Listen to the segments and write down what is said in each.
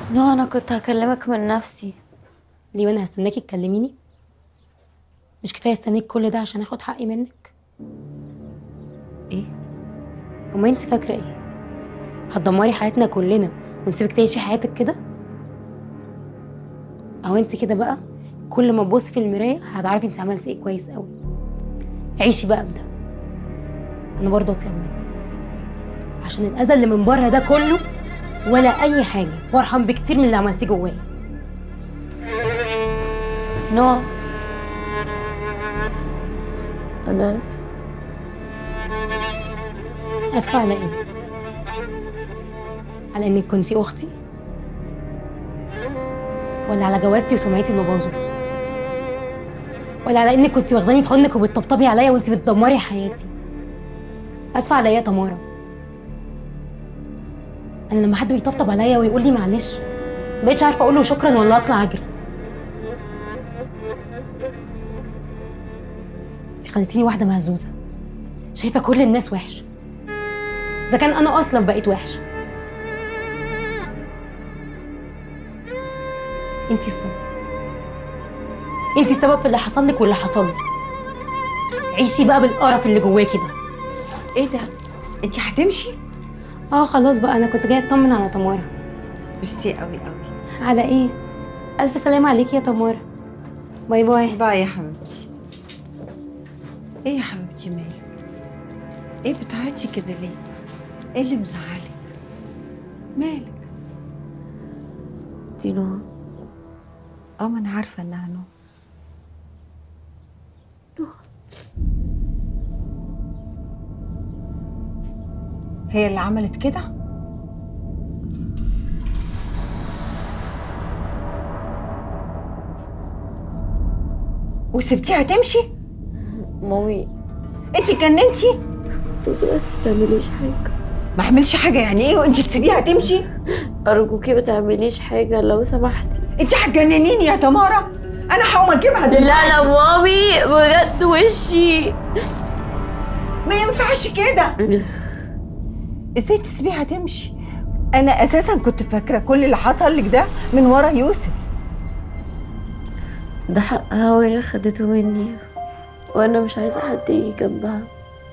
نو انا كنت هكلمك من نفسي ليه وانا هستناكي تكلميني مش كفايه استنيك كل ده عشان اخد حقي منك ايه وما انت فاكره ايه هتدمري حياتنا كلنا ونسيبك تعيشي حياتك كده اهو انت كده بقى كل ما تبصي في المرايه هتعرفي انت عملتي ايه كويس قوي عيشي بقى بده انا برضه اطيب منك عشان الاذى اللي من بره ده كله ولا اي حاجه وارحم بكتير من اللي عملتيه جوايا نو انا اسفه اسفه على ايه على انك كنتي اختي ولا على جوازتي وسمعتي اللي باظوا ولا على انك كنتي واخداني في حضنك وبتطبطبي عليا وانت بتدمري حياتي اسفه على ايه يا تمارا انا لما حد بيطبطب عليا ويقول لي معلش مبقتش عارفه اقول له شكرا ولا اطلع اجري انت خليتيني واحده مهزوزه شايفه كل الناس وحش اذا كان انا اصلا بقيت وحشه انتي السبب انتي السبب في اللي حصل لك واللي حصل لي عيشي بقى بالقرف اللي جواكي ده ايه ده انت هتمشي اه خلاص بقى انا كنت جايه اطمن على تمارا ميرسي قوي قوي على ايه الف سلامه عليكي يا تمارا باي باي باي يا حبيبتي ايه يا حبيبتي مالك ايه بتعيطي كده ليه ايه اللي مزعلك مالك دي نو اه ما انا عارفه انها نو هي اللي عملت كده وسبتيها تمشي مامي انت اتجننتي لو سمحتي تعمليش حاجه ما اعملش حاجه يعني ايه وانت تسيبيها تمشي ارجوكي ما تعمليش حاجه لو سمحتي انت هتجننيني يا تمارا انا هقوم اجيبها لا دلوقتي لا مامي بجد وشي ما ينفعش كده ازاي تسيبيها تمشي انا اساسا كنت فاكره كل اللي حصل لك ده من ورا يوسف ده حقها وهي خدته مني وانا مش عايزه حد يجي جنبها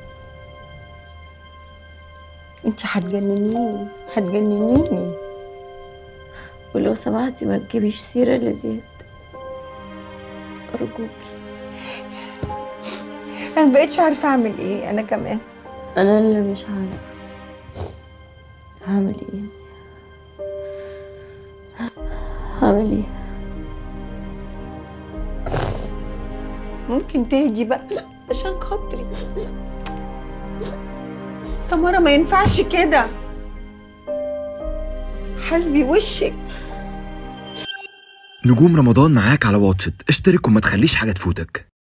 انت هتجننيني هتجننيني ولو سمحتي ما تجيبيش سيره لزياد ارجوكي انا مبقتش عارفه اعمل ايه انا كمان انا اللي مش عارفه هعمل ايه هعمل ايه ممكن تهدي بقى عشان خاطري تمارا ما ينفعش كده حاسبي وشك نجوم رمضان معاك على واتشت اشترك وما تخليش حاجة تفوتك